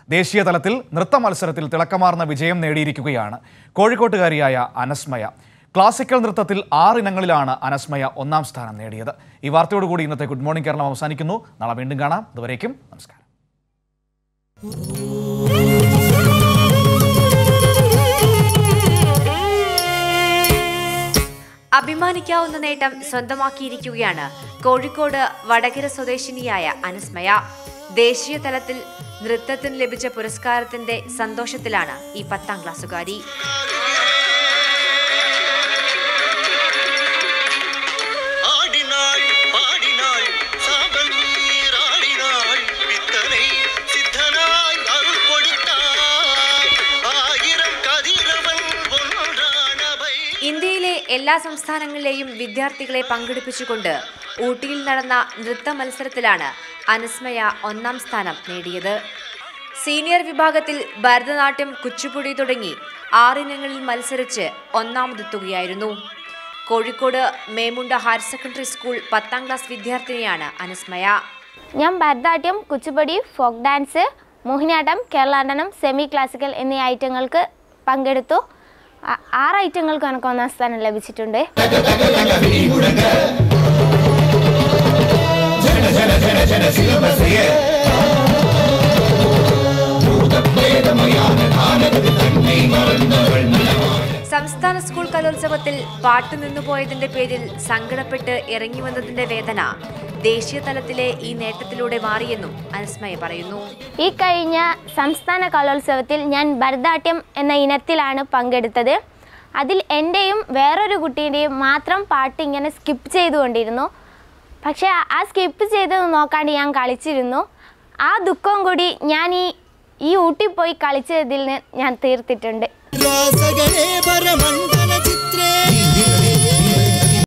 ദേശീയ തലത്തിൽ നൃത്ത മത്സരത്തിൽ തിളക്കമാർന്ന വിജയം നേടിയിരിക്കുകയാണ് കോഴിക്കോട്ടുകാരിയായ അനസ്മയ ക്ലാസിക്കൽ നൃത്തത്തിൽ ആറ് ഇനങ്ങളിലാണ് അനസ്മയ ഒന്നാം സ്ഥാനം നേടിയത് ഈ വാർത്തയോടുകൂടി ഇന്നത്തെ ഗുഡ് മോർണിംഗ് കേരളം അവസാനിക്കുന്നു നാളെ വീണ്ടും കാണാം അതുവരേക്കും നമസ്കാരം അഭിമാനിക്കാവുന്ന നേട്ടം സ്വന്തമാക്കിയിരിക്കുകയാണ് കോഴിക്കോട് വടകര സ്വദേശിനിയായ അനുസ്മയ ദേശീയ തലത്തിൽ നൃത്തത്തിന് ലഭിച്ച പുരസ്കാരത്തിന്റെ സന്തോഷത്തിലാണ് ഈ പത്താം ക്ലാസ്സുകാരി ஆடினாள் பாடினாள் சாம்பல் நீராடினாள் பித்தனை சித்தனாய் அருள் கொடுத்தாள் ஆயிரம் கதிரவன் ஒன்றானவை ഇന്ത്യയിലെ എല്ലാ സംസ്ഥാനങ്ങളിലെയും വിദ്യാർത്ഥികളെ പങ്കെടുപ്പിച്ചുകൊണ്ട് ഊട്ടിയിൽ നടന്ന നൃത്ത മത്സരത്തിലാണ് അനുസ്മയ ഒന്നാം സ്ഥാനം നേടിയത് സീനിയർ വിഭാഗത്തിൽ ഭരതനാട്യം കുച്ചുപുടി തുടങ്ങി ആറിനങ്ങളിൽ മത്സരിച്ച് ഒന്നാമതെത്തുകയായിരുന്നു Kozhikode Memunda higher secondary school പത്താം ക്ലാസ് വിദ്യാർത്ഥിനിയാണ് അനുസ്മയ ഞാൻ Bharatanatyam Kuchipudi folk dance Mohiniyattam Keralanatanam semi classical എന്നീ ഐറ്റങ്ങൾക്ക് പങ്കെടുത്തു ആ- ആറ് ഐറ്റങ്ങൾക്ക് എനിക്ക് ഒന്നാം സ്ഥാനം ലഭിച്ചിട്ടുണ്ട് സംസ്ഥാന സ്കൂൾ കലോത്സവത്തിൽ പാട്ട് നിന്നുപോയതിന്റെ പേരിൽ സങ്കടപ്പെട്ട് ഇറങ്ങി വന്നതിന്റെ വേദന ദേശീയ തലത്തിലെ ഈ നേട്ടത്തിലൂടെ മാറിയെന്നും അനുസ്മയ പറയുന്നു ഈ കഴിഞ്ഞ സംസ്ഥാന കലോത്സവത്തിൽ ഞാൻ ഭരതനാട്യം എന്ന ഇനത്തിലാണ് പങ്കെടുത്തത് അതിൽ എൻ്റെയും വേറൊരു കുട്ടീൻ്റെയും മാത്രം പാട്ട് ഇങ്ങനെ സ്കിപ്പ് ചെയ്തുകൊണ്ടിരുന്നു പക്ഷേ ആ- ആ സ്കിപ്പ് ചെയ്തത് നോക്കാണ്ട് ഞാൻ കളിച്ചിരുന്നു ആ ദുഃഖം കൂടി ഞാൻ ഈ ഈ ഊട്ടി പോയി കളിച്ചതിൽ നിന്ന് ഞാൻ തീർത്തിട്ടുണ്ട് ராசகனே பரமண்ட